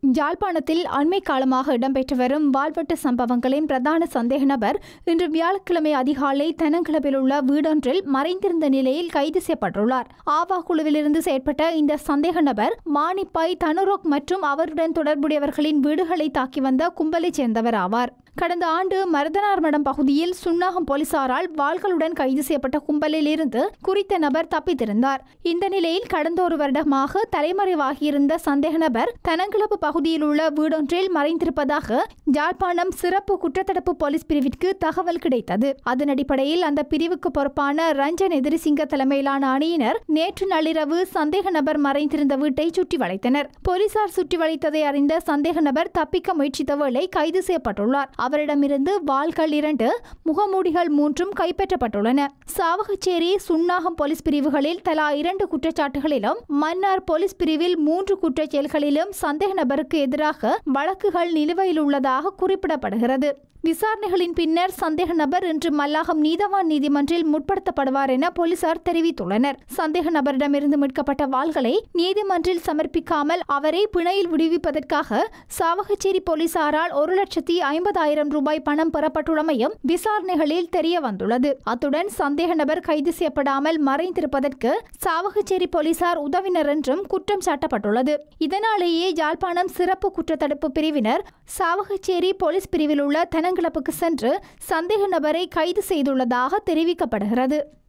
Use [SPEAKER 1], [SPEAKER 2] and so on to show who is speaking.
[SPEAKER 1] யாழ்ப்பாணத்தில் அண்மை காலமாக இடம்பெற்று வரும் வாழ்வெட்டு சம்பவங்களின் பிரதான சந்தேக நபர் இன்று வியாழக்கிழமை அதிகாலை தெனங்கிழப்பில் உள்ள வீடொன்றில் மறைந்திருந்த நிலையில் கைது செய்யப்பட்டுள்ளார் ஆவா குழுவிலிருந்து செயற்பட்ட இந்த சந்தேக நபர் மானிப்பாய் தனுரோக் மற்றும் அவருடன் தொடர்புடையவர்களின் வீடுகளை தாக்கி வந்த கும்பலைச் சேர்ந்தவர் ஆவார் கடந்த ஆண்டு மருதனார்மடம் பகுதியில் சுன்னாகம் போலீசாரால் வாள்களுடன் கைது செய்யப்பட்ட கும்பலில் இருந்து குறித்த நபர் தப்பித்திருந்தார் இந்த நிலையில் கடந்த ஒரு வருடமாக தலைமறைவாகியிருந்த சந்தேக நபர் தனங்கிழப்பு பகுதியில் உள்ள வீடொன்றில் மறைந்திருப்பதாக யாழ்ப்பாணம் சிறப்பு குற்றத்தடுப்பு போலீஸ் பிரிவிற்கு தகவல் கிடைத்தது அதன் அடிப்படையில் அந்த பிரிவுக்கு பொறுப்பான ரஞ்சன் எதிரிசிங்க தலைமையிலான அணியினர் நேற்று நள்ளிரவு சந்தேக நபர் மறைந்திருந்த வீட்டை சுற்றி வளைத்தனர் போலீசார் சுற்றி வளைத்ததை அறிந்த சந்தேக நபர் தப்பிக்க முயற்சித்த வேளை கைது செய்யப்பட்டுள்ளார் அவரிடமிருந்து வாள்கள் இரண்டு முகமூடிகள் மூன்றும் கைப்பற்றப்பட்டுள்ளன சாவகச்சேரி சுன்னாகம் போலீஸ் பிரிவுகளில் தலா இரண்டு குற்றச்சாட்டுகளிலும் மன்னார் போலீஸ் பிரிவில் மூன்று குற்றச் செயல்களிலும் சந்தேக நபருக்கு எதிராக வழக்குகள் நிலுவையில் உள்ளதாக குறிப்பிடப்படுகிறது விசாரணைகளின் பின்னர் சந்தேக நபர் இன்று மல்லாகம் நீதவான் நீதிமன்றில் முற்படுத்தப்படுவார் என போலீசார் தெரிவித்துள்ளனர் சந்தேக நபரிடமிருந்து மீட்கப்பட்ட வாள்களை நீதிமன்றில் சமர்ப்பிக்காமல் அவரை பிணையில் விடுவிப்பதற்காக சாவகச்சேரி போலீசாரால் ஒரு லட்சத்தி ஐம்பதாயிரம் ரூபாய் பணம் பெறப்பட்டுள்ளமையும் விசாரணைகளில் தெரிய வந்துள்ளது அத்துடன் சந்தேக நபர் கைது செய்யப்படாமல் மறைந்திருப்பதற்கு சாவகச்சேரி போலீசார் உதவினர் என்றும் குற்றம் சாட்டப்பட்டுள்ளது இதனாலேயே யாழ்ப்பாணம் சிறப்பு குற்றத்தடுப்பு பிரிவினர் சாவகச்சேரி போலீஸ் பிரிவில் உள்ள தெனங்கிழப்புக்கு சென்று சந்தேக நபரை கைது செய்துள்ளதாக தெரிவிக்கப்படுகிறது